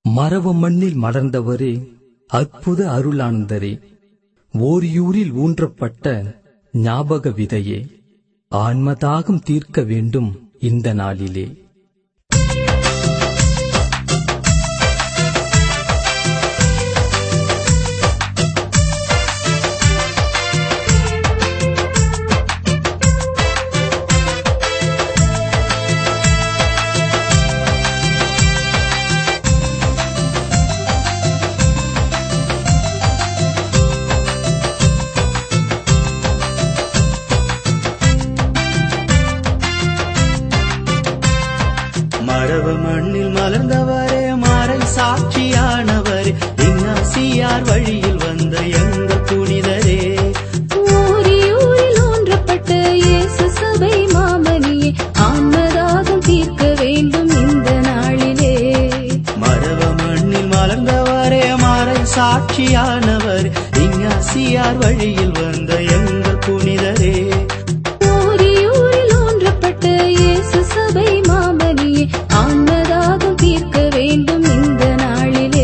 மரவ மண்ணில் மலர்ந்தவரே அற்புத அருளானந்தரே ஓரியூரில் ஊன்றப்பட்ட ஞாபக விதையே ஆன்மதாகம் தீர்க்க வேண்டும் இந்த நாளிலே மரவ மண்ணில் மலர்ந்தவரே மாறை சாட்சியானவர் இன்னாசியார் வழியில் வந்த எங்கள் புனிதரே ஊரியூரில் ஊன்றப்பட்ட இயேசு சபை மாமணியே ஆன்மதாகம் தீர்க்க வேண்டும் இந்த நாளிலே மரவ மண்ணில் மலர்ந்தவரே மாறை சாட்சியானவர் இன்னாசியார் வழியில் வந்த எங்கள் புனிதரே ஊரியூரில் ஊன்றப்பட்ட இயேசு சபை மாமணியே ஆன்மதாகம் தீர்க்க வேண்டும் இந்த நாளிலே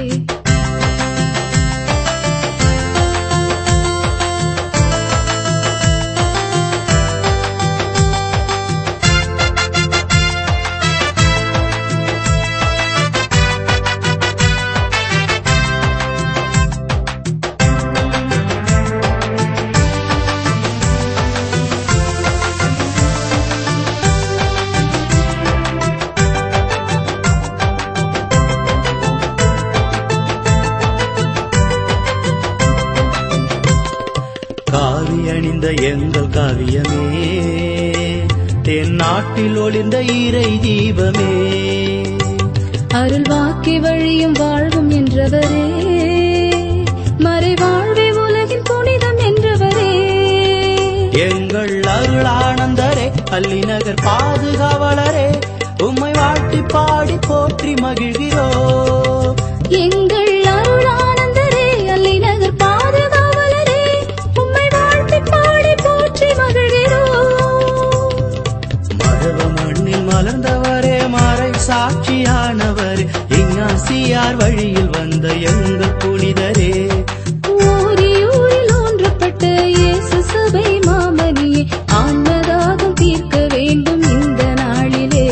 காவி அணிந்த எங்கள் காவியமே தென் நாட்டில் ஒளிர்ந்த இறை தீபமே அருள் வாக்கி வழியும் வாழ்வும் என்றவரே மறைவாழ்வே உலகின் புனிதம் என்றவரே எங்கள் அருளானந்தரே அல்லிநகர் பாதுகாவலரே உம்மை வாழ்த்தி பாடி போற்றி மகிழ்கிறோ எங்கள் அருளானந்தரே அல்லிநகர் பாதுகாவலரே உம்மை வாழ்த்தி பாடி போற்றி மகிழ்கிறோம் மரவ மண்ணில் மலர்ந்தவரே மாறை சாட்சியானவர் இங்காசியார் வழியில் வந்த எங்கள் புனிதரே ஊரியூரில் ஊன்றப்பட்ட இயேசு சபை மாமணியே ஆன்மதாகம் தீர்க்க வேண்டும் இந்த நாளிலே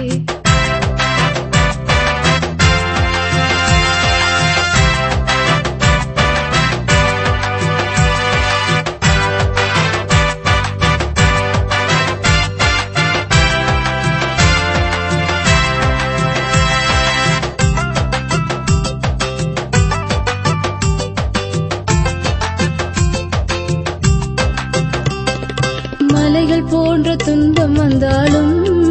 மலைகள் போன்ற துன்பம் வந்தாலும்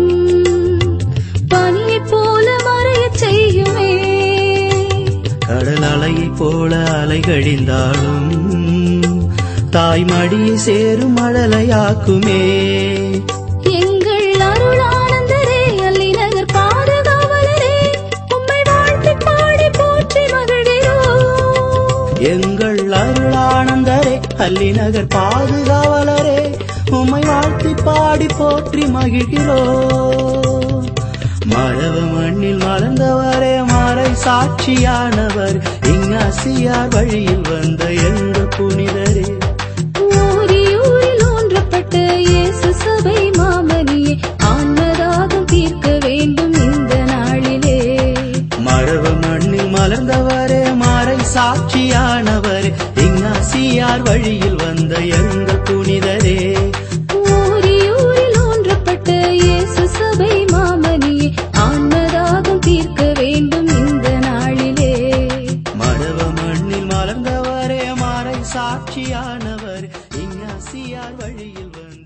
பனியைப் போல மறையச் செய்யுமே கடல் அலையைப் போல அலைகழிந்தாலும் தாய் மடியை சேரும் மழலையாக்குமே எங்கள் அருளானந்தரே அல்லிநகர் பாதுகாவலரே உம்மை வாழ்த்தி பாடி போற்றி மகிழ்கிறோம் எங்கள் அருளானந்தரே அல்லிநகர் பாதுகாவலரே உம்மை வாழ்த்தி பாடி போற்றி மகிழ்கிறோ மழவ மண்ணில் மலர்ந்தவரே மாறை சாட்சியானவர் இங்காசியார் வழியில் வந்த எங்கள் புனிதரே ஊரியூரில் ஊன்றப்பட்ட இயேசு சபை மாமணியே ஆன்மதாகம் தீர்க்க வேண்டும் இந்த நாளிலே மழவ மண்ணில் மலர்ந்தவரே மாறை சாட்சியானவர் இங்காசியார் வழியில் வந்த எங்கள் புனிதரே ஊரியூரில் ஊன்றப்பட்ட இயேசு சபை மாமணியே ஆன்மதாகம் தீர்க்க வேண்டும் இந்த நாளிலே மழவ மண்ணில் மலர்ந்தவரே மாறை சாட்சியானவர் இங்காசியார் வழியில் வந்த